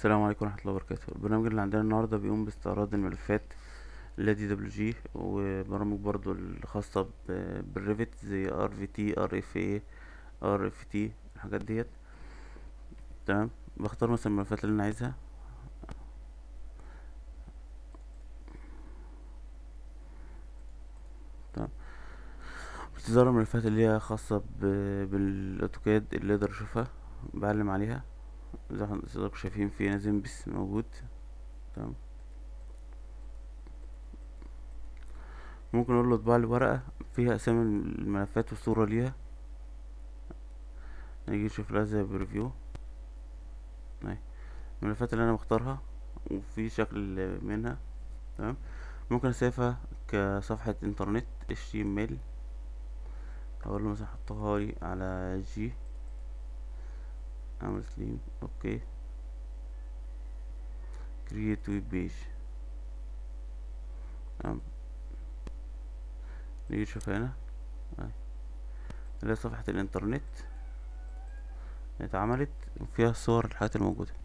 السلام عليكم ورحمة الله وبركاته البرنامج اللي عندنا النهاردة بيقوم باستعراض الملفات ال دي دبليو جي وبرامج برضو الخاصة ب- بالريفت زي ار في تي ار اف اي ار اف تي الحاجات ديت تمام بختار مثلا الملفات اللي انا عايزها تمام بتظهر الملفات اللي هي خاصة ب- بالاوتوكاد اللي اقدر اشوفها بعلم عليها زي ما حضرتك شايفين في هنا زنبس موجود تمام ممكن اقول له اطبع لي ورقة فيها اسامي الملفات وصورة ليها نيجي نشوف لها زي بريفيو اهي الملفات اللي انا مختارها وفي شكل منها تمام ممكن اسيفها كصفحة انترنت html هقول له مثلا حطها لي على جي اعمل سليم اوكي create web page تمام نيجي نشوف هنا اهي اللي هي صفحة الانترنت اتعملت وفيها صور الحاجات الموجودة